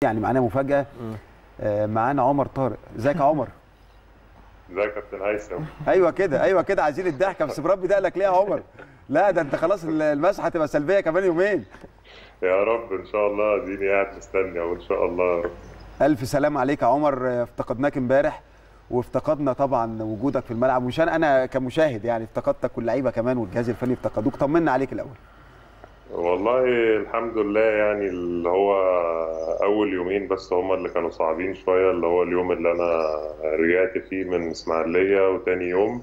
يعني معانا مفاجاه آه، معانا عمر طارق ازيك يا عمر ازيك يا كابتن هيثم ايوه كده ايوه كده عايزين الضحكه بس بربي دقلك ليه يا عمر لا ده انت خلاص المسحه هتبقى سلبيه كمان يومين يا رب ان شاء الله اديني قاعد مستني وان شاء الله يا رب الف سلام عليك يا عمر آه، افتقدناك امبارح وافتقدنا طبعا وجودك في الملعب مش انا انا كمشاهد يعني افتقدتك واللعيبه كمان والجهاز الفني افتقدوك طمنا عليك الاول والله الحمد لله يعني اللي هو اول يومين بس هما اللي كانوا صعبين شويه اللي هو اليوم اللي انا رجعت فيه من اسماعيليه وتاني يوم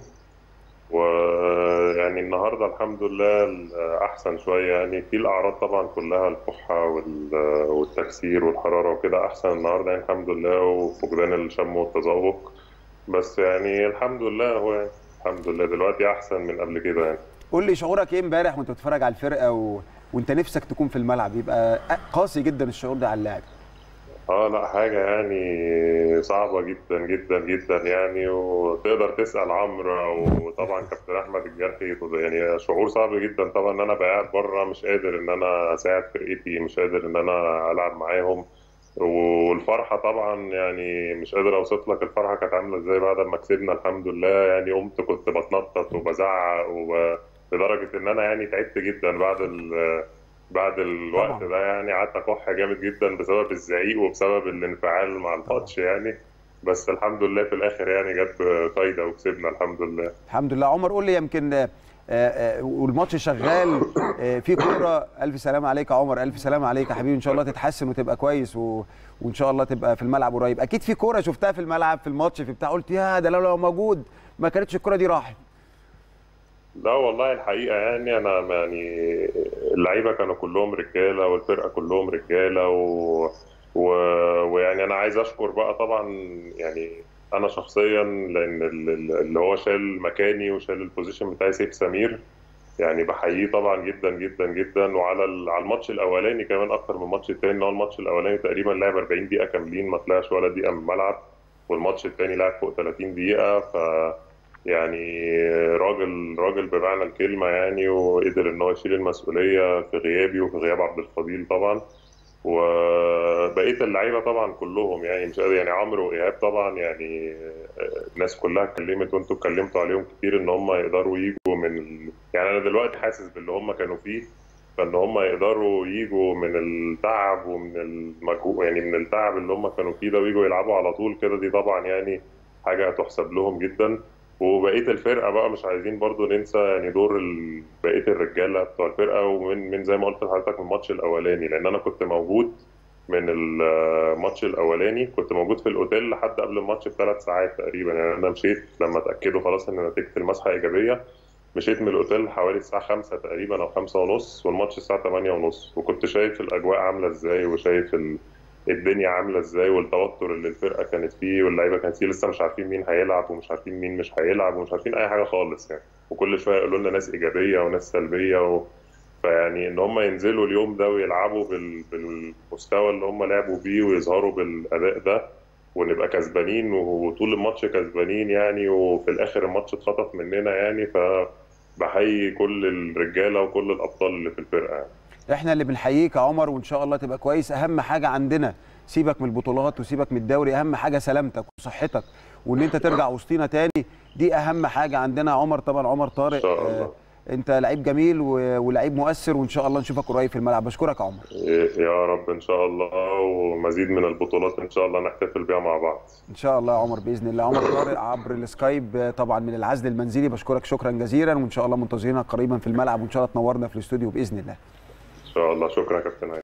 ويعني النهارده الحمد لله احسن شويه يعني في الاعراض طبعا كلها الكحه وال- والتكسير والحراره وكده احسن النهارده يعني الحمد لله وفقدان الشم والتذوق بس يعني الحمد لله هو يعني الحمد لله دلوقتي احسن من قبل كده يعني قول لي شعورك ايه امبارح وانت بتتفرج على الفرقه و... وانت نفسك تكون في الملعب يبقى قاسي جدا الشعور ده على اللاعب اه لا حاجة يعني صعبة جدا جدا جدا يعني وتقدر تسأل عمرو وطبعا كابتن أحمد الجرحي يعني شعور صعب جدا طبعا إن أنا قاعد بره مش قادر إن أنا أساعد فرقتي مش قادر إن أنا ألعب معاهم والفرحة طبعا يعني مش قادر أوصف لك الفرحة كانت عاملة إزاي بعد ما كسبنا الحمد لله يعني قمت كنت بتنطط وبزعق وب... لدرجة إن أنا يعني تعبت جدا بعد ال... بعد الوقت طبعاً. ده يعني قعدت اكح جامد جدا بسبب الزعيق وبسبب الانفعال مع الماتش يعني بس الحمد لله في الاخر يعني جت فايده وكسبنا الحمد لله الحمد لله عمر قول لي يمكن آه، آه، والماتش شغال آه، في كوره الف سلام عليك يا عمر الف سلام عليك يا حبيبي ان شاء الله تتحسن وتبقى كويس و... وان شاء الله تبقى في الملعب قريب اكيد في كوره شفتها في الملعب في الماتش في بتاع قلت يا ده لو لو موجود ما كانتش الكوره دي راحت لا والله الحقيقه يعني انا يعني اللعيبه كانوا كلهم رجاله والفرقه كلهم رجاله و... و... ويعني انا عايز اشكر بقى طبعا يعني انا شخصيا لان ال- ال- اللي هو شال مكاني وشال البوزيشن بتاعي سيف سمير يعني بحييه طبعا جدا جدا جدا وعلى ال- على الماتش الاولاني كمان اكتر من الماتش التاني اللي هو الماتش الاولاني تقريبا لعب 40 دقيقه كاملين ما طلعش ولا دقيقه من الملعب والماتش التاني لعب فوق 30 دقيقه ف يعني راجل راجل بمعنى الكلمه يعني وقدر ان هو يشيل المسؤوليه في غيابي وفي غياب عبد الفضيل طبعا وبقيه اللعيبه طبعا كلهم يعني مش قادر يعني عمرو وايهاب طبعا يعني آه، الناس كلها اتكلمت وانتوا اتكلمتوا عليهم كتير ان هم يقدروا يجوا من ال... يعني انا دلوقتي حاسس باللي هم كانوا فيه فان هم يقدروا يجوا من التعب ومن المجهود يعني من التعب اللي هم كانوا فيه ده ويجوا يلعبوا على طول كده دي طبعا يعني حاجه هتحسب لهم جدا وبقيه الفرقه بقى مش عايزين برضو ننسى يعني دور ال- بقيه الرجاله بتوع الفرقه ومن من زي ما قلت لحضرتك من الماتش الاولاني لان انا كنت موجود من الماتش الاولاني كنت موجود في الاوتيل لحد قبل الماتش بثلاث ساعات تقريبا يعني انا مشيت لما اتاكدوا خلاص ان نتيجه المسحه ايجابيه مشيت من الاوتيل حوالي الساعه 5 تقريبا او 5 ونص والماتش الساعه 8 ونص وكنت شايف الاجواء عامله ازاي وشايف ال... الدنيا عامله ازاي والتوتر اللي الفرقه كانت فيه واللعيبه كانت فيه لسه مش عارفين مين هيلعب ومش عارفين مين مش هيلعب ومش عارفين اي حاجه خالص يعني وكل شويه يقولوا لنا ناس ايجابيه وناس سلبيه و... فيعني ان هم ينزلوا اليوم ده ويلعبوا بال... بالمستوى اللي هم لعبوا بيه ويظهروا بالاداء ده ونبقى كسبانين وطول الماتش كسبانين يعني وفي الاخر الماتش اتخطف مننا يعني فبحيي كل الرجاله وكل الابطال اللي في الفرقه يعني. احنا اللي بنحييك يا عمر وان شاء الله تبقى كويس اهم حاجه عندنا سيبك من البطولات وسيبك من الدوري اهم حاجه سلامتك وصحتك وان انت ترجع وسطينا تاني دي اهم حاجه عندنا يا عمر طبعا عمر طارق ان شاء الله آه، انت لعيب جميل و- ولعيب مؤثر وان شاء الله نشوفك قريب في الملعب بشكرك يا عمر يا رب ان شاء الله ومزيد من البطولات ان شاء الله نحتفل بيها مع بعض ان شاء الله يا عمر باذن الله عمر طارق عبر السكايب آه، طبعا من العزل المنزلي بشكرك شكرا جزيلا وان شاء الله منتظرينك قريبا في الملعب وان شاء الله تنورنا في الاستوديو باذن الله ان شاء الله شكرا يا كابتن هاني